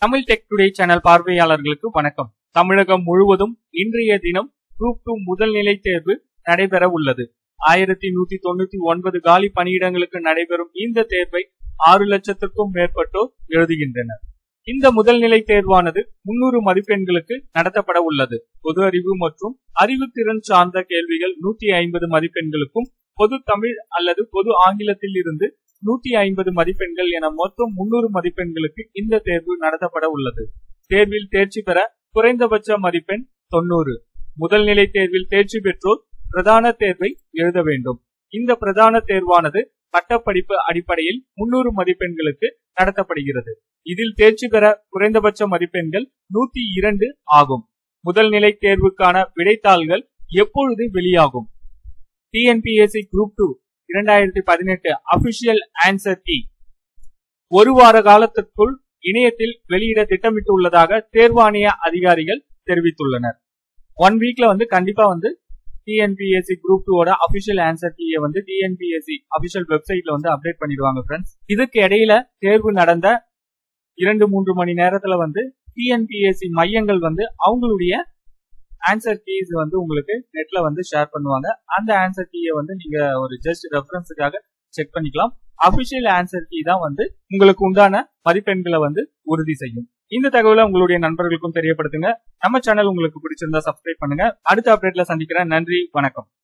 Tamil tech today channel பார்வையாளர்களுக்கு வணக்கம் தமிழகம் முழுவதும் இன்றைய தினம் குரூப் டூ முதல்நிலை தேர்வு நடைபெற உள்ளது ஆயிரத்தி நூத்தி தொண்ணூத்தி ஒன்பது காலி பணியிடங்களுக்கு நடைபெறும் இந்த தேர்வை ஆறு லட்சத்திற்கும் மேற்பட்டோர் எழுதுகின்றனர் இந்த முதல்நிலை தேர்வானது முன்னூறு மதிப்பெண்களுக்கு நடத்தப்பட உள்ளது பொது அறிவு மற்றும் அறிவுத்திறன் சார்ந்த கேள்விகள் நூத்தி ஐம்பது மதிப்பெண்களுக்கும் பொது தமிழ் அல்லது பொது ஆங்கிலத்தில் இருந்து நூத்தி ஐம்பது மதிப்பெண்கள் என மொத்தம் முன்னூறு மதிப்பெண்களுக்கு இந்த தேர்வு நடத்தப்பட உள்ளது தேர்வில் தேர்ச்சி பெற குறைந்தபட்ச மதிப்பெண் தொண்ணூறு முதல்நிலை தேர்வில் தேர்ச்சி பெற்றோர் பிரதான தேர்வை எழுத வேண்டும் இந்த பிரதான தேர்வானது பட்டப்படிப்பு அடிப்படையில் முன்னூறு மதிப்பெண்களுக்கு நடத்தப்படுகிறது இதில் தேர்ச்சி பெற குறைந்தபட்ச மதிப்பெண்கள் நூத்தி இரண்டு ஆகும் முதல்நிலை தேர்வுக்கான விடைத்தாள்கள் எப்பொழுது வெளியாகும் டிஎன்பிஎஸ்சி குரூப் டூ இரண்டாயிரத்தி பதினெட்டு அபிஷியல் ஆன்சர் கீ ஒரு வார காலத்திற்குள் இணையத்தில் வெளியிட திட்டமிட்டுள்ளதாக தேர்வாணைய அதிகாரிகள் தெரிவித்துள்ளனர் ஒன் வீக்ல வந்து கண்டிப்பா வந்து டிஎன்பிஎஸ்சி குரூப் டூவோட அபிஷியல் ஆன்சர் கீயை வந்து டிஎன்பிஎஸ்சி அபிஷியல் வெப்சைட்ல வந்து அப்டேட் பண்ணிடுவாங்க ஃப்ரெண்ட்ஸ் இதுக்கு இடையில தேர்வு நடந்த இரண்டு மூன்று மணி நேரத்துல வந்து டிஎன்பிஎஸ்சி மையங்கள் வந்து அவங்களுடைய ஆன்சர் கீஸ் வந்து உங்களுக்கு நெட்ல வந்து ஷேர் பண்ணுவாங்க அந்த ஆன்சர் கீயை வந்து நீங்க ஒரு ஜஸ்ட் ரெஃபரன்ஸுக்காக செக் பண்ணிக்கலாம் அபிஷியல் ஆன்சர் கீ தான் வந்து உங்களுக்கு உண்டான மதிப்பெண்களை வந்து உறுதி செய்யும் இந்த தகவலை உங்களுடைய நண்பர்களுக்கும் தெரியப்படுத்துங்க நம்ம சேனல் உங்களுக்கு பிடிச்சிருந்தா சப்ஸ்கிரைப் பண்ணுங்க அடுத்த அப்டேட்ல சந்திக்கிறேன் நன்றி வணக்கம்